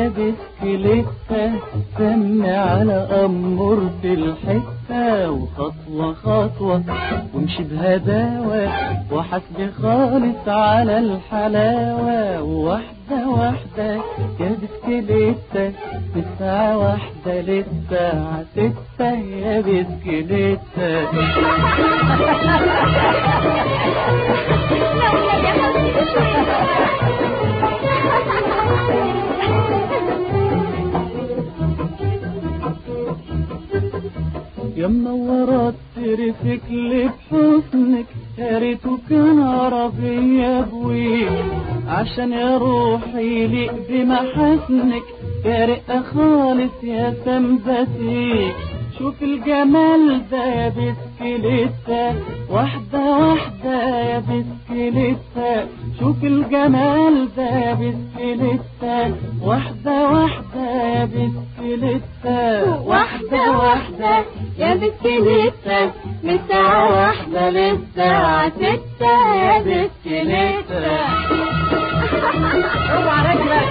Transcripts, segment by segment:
يا بسكليتة سمي على أمور في الحتة وخطوة خطوة وامشي بهداوة وحسبي خالص على الحلاوة واحدة واحدة يا بسكليتة الساعة واحدة للساعة ستة يا بسكليتة يا منورات ترفكلي بحسنك يا ريته كان عربية بويك عشان يا روحي يليق بمحاسنك يا رقة خالص يا سمبتيك شوف الجمال ده يا بسكليتة واحدة واحدة يا بسكليتة شوف الجمال ده يا بسكليتة واحدة واحدة يا بسكليتة واحدة واحدة يا بسكليتة من ساعة واحدة للساعة ستة يا بسكليتة اوعى رجلك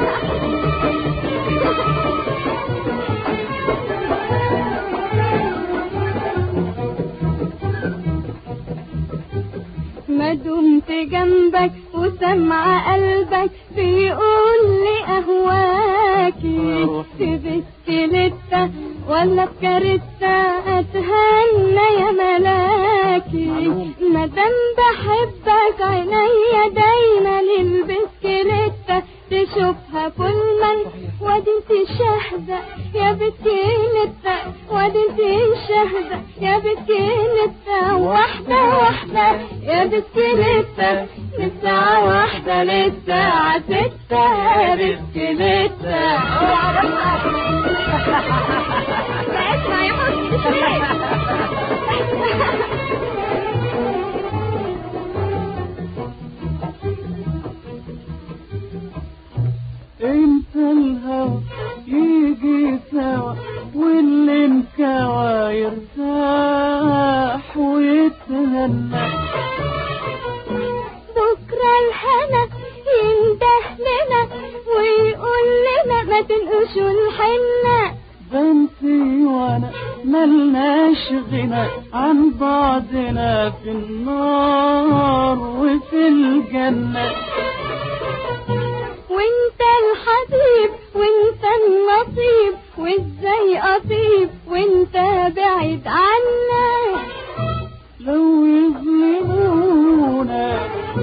ما دمت جنبك وسمع قلبك بيقول لي اهواكي في بسكليتة ولا بكارتة اتهنى يا ملاكي ما دام بحبك عينيا دايما البسكليتة تشوفها كل من وادي انت شاهدة يا بسكليتة وادي انت شاهدة يا بسكليتة واحدة واحدة يا بسكليتة من الساعة واحدة للساعة ستة يا بسكليتة اسمع يا انت الهوى يجي سوا واللي انكوى يرتاح ويتهنى بكرة الهنا ينده لنا ويقول لنا ما تنقشوا الحنة بنتي وانا ملناش غنى عن بعضنا في النار وفي الجنة وانت الحبيب وانت النصيب وازاي اطيب وانت بعيد عنا لو يظلمونا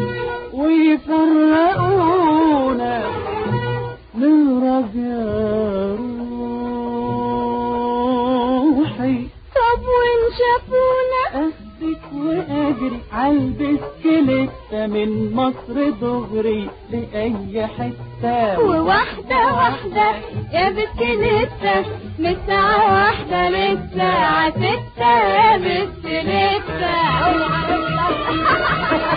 ويفرقونا نهرب يا روحي طب وان شافونا اخدك واجري عالبسكليتة من مصر دغري لأي حتة وواحدة واحدة يا بسكليتة من الساعة واحدة للساعة ستة يا بسكليتة